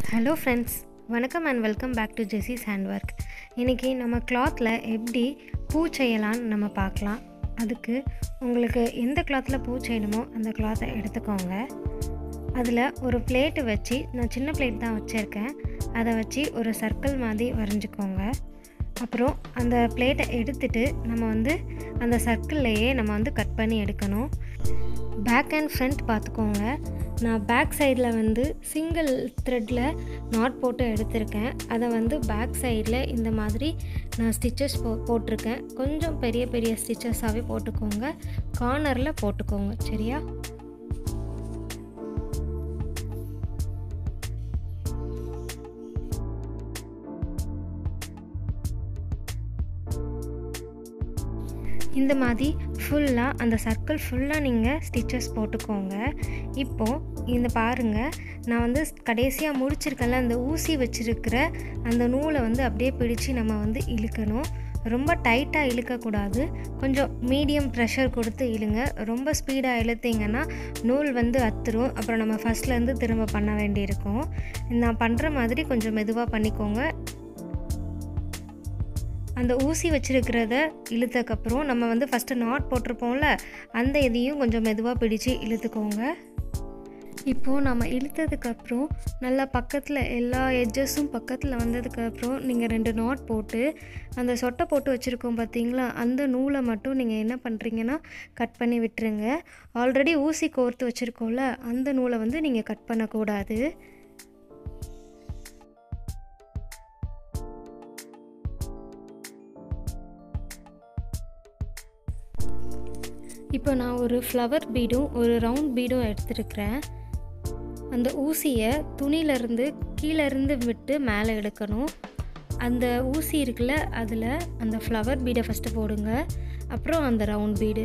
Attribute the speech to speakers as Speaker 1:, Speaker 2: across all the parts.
Speaker 1: hello friends வணக்கம் and welcome back to Jessy's hand work இன்றைக்கி நம்ம கிளாத்தில் எப்படி பூ செய்யலான்னு நம்ம பார்க்கலாம் அதுக்கு உங்களுக்கு எந்த கிளாத்தில் பூ செய்யணுமோ அந்த கிளாத்தை எடுத்துக்கோங்க அதில் ஒரு பிளேட்டு வச்சு நான் சின்ன பிளேட் தான் வச்சுருக்கேன் அதை வச்சு ஒரு சர்க்கிள் மாதிரி வரைஞ்சிக்கோங்க அப்புறம் அந்த பிளேட்டை எடுத்துட்டு நம்ம வந்து அந்த சர்க்கிள்லையே நம்ம வந்து கட் பண்ணி எடுக்கணும் பேக் அண்ட் ஃப்ரண்ட் பார்த்துக்கோங்க நான் பேக் சைடில் வந்து சிங்கிள் த்ரெட்டில் நாட் போட்டு எடுத்திருக்கேன் அதை வந்து பேக் சைடில் இந்த மாதிரி நான் ஸ்டிச்சஸ் போ போட்டிருக்கேன் கொஞ்சம் பெரிய பெரிய ஸ்டிச்சஸாகவே போட்டுக்கோங்க கார்னரில் போட்டுக்கோங்க சரியா இந்த மாதிரி ஃபுல்லாக அந்த சர்க்கிள் ஃபுல்லாக நீங்கள் ஸ்டிச்சஸ் போட்டுக்கோங்க இப்போது இந்த பாருங்கள் நான் வந்து கடைசியாக முடிச்சிருக்கேன்ல அந்த ஊசி வச்சுருக்கிற அந்த நூலை வந்து அப்படியே பிடிச்சு நம்ம வந்து இழுக்கணும் ரொம்ப டைட்டாக இழுக்கக்கூடாது கொஞ்சம் மீடியம் ப்ரெஷர் கொடுத்து இழுங்க ரொம்ப ஸ்பீடாக இழுத்தீங்கன்னா நூல் வந்து அத்துரும் அப்புறம் நம்ம ஃபஸ்ட்லேருந்து திரும்ப பண்ண வேண்டியிருக்கும் நான் பண்ணுற மாதிரி கொஞ்சம் மெதுவாக பண்ணிக்கோங்க அந்த ஊசி வச்சுருக்கிறத இழுத்தக்கப்புறம் நம்ம வந்து ஃபஸ்ட்டு நாட் போட்டிருப்போம்ல அந்த இதையும் கொஞ்சம் மெதுவாக பிடிச்சு இழுத்துக்கோங்க இப்போது நம்ம இழுத்ததுக்கப்புறம் நல்லா பக்கத்தில் எல்லா எட்ஜஸும் பக்கத்தில் வந்ததுக்கப்புறம் நீங்கள் ரெண்டு நாட் போட்டு அந்த சொட்டை போட்டு வச்சுருக்கோம் பார்த்தீங்களா அந்த நூலை மட்டும் நீங்கள் என்ன பண்ணுறீங்கன்னா கட் பண்ணி விட்டுருங்க ஆல்ரெடி ஊசி கோர்த்து வச்சுருக்கோம்ல அந்த நூலை வந்து நீங்கள் கட் பண்ணக்கூடாது இப்போ நான் ஒரு ஃப்ளவர் பீடும் ஒரு ரவுண்ட் பீடும் எடுத்துருக்கிறேன் அந்த ஊசியை துணியிலேருந்து கீழேருந்து விட்டு மேலே எடுக்கணும் அந்த ஊசி இருக்குல்ல அதில் அந்த ஃப்ளவர் பீடை ஃபஸ்ட்டு போடுங்க அப்புறம் அந்த ரவுண்ட் பீடு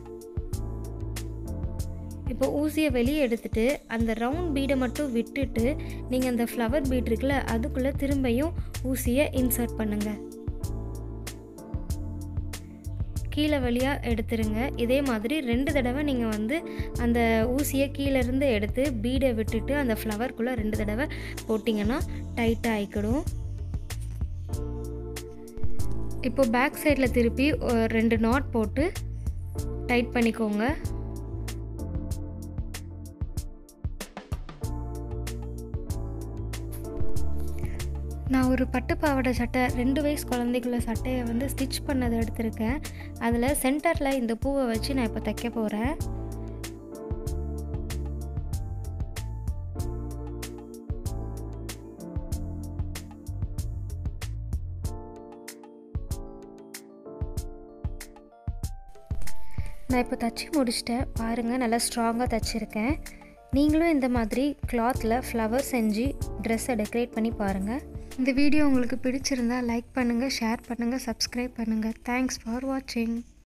Speaker 1: இப்போ ஊசியை வெளியே எடுத்துட்டு அந்த ரவுண்ட் பீடை மட்டும் விட்டுட்டு நீங்கள் அந்த ஃப்ளவர் பீட் இருக்குல்ல அதுக்குள்ளே திரும்பியும் ஊசியை இன்சர்ட் பண்ணுங்கள் கீழே வழியாக எடுத்துருங்க இதே மாதிரி ரெண்டு தடவை நீங்கள் வந்து அந்த ஊசியை கீழேருந்து எடுத்து பீடை விட்டுட்டு அந்த ஃப்ளவர்க்குள்ளே ரெண்டு தடவை போட்டிங்கன்னா டைட்டாக ஆயிக்கிடும் இப்போ பேக் சைடில் திருப்பி ரெண்டு நாட் போட்டு டைட் பண்ணிக்கோங்க நான் ஒரு பட்டு பாவாடை சட்டை ரெண்டு வயசு குழந்தைக்குள்ள சட்டையை வந்து ஸ்டிச் பண்ணதை எடுத்திருக்கேன் அதில் சென்டரில் இந்த பூவை வச்சு நான் இப்போ தைக்க போகிறேன் நான் இப்போ தச்சு முடிச்சிட்டேன் பாருங்கள் நல்லா ஸ்ட்ராங்காக தைச்சிருக்கேன் நீங்களும் இந்த மாதிரி கிளாத்தில் ஃப்ளவர் செஞ்சு ட்ரெஸ்ஸை டெக்கரேட் பண்ணி பாருங்கள் இந்த வீடியோ உங்களுக்கு பிடிச்சிருந்தா லைக் பண்ணுங்கள் ஷேர் பண்ணுங்கள் சப்ஸ்கிரைப் பண்ணுங்கள் தேங்க்ஸ் ஃபார் வாட்சிங்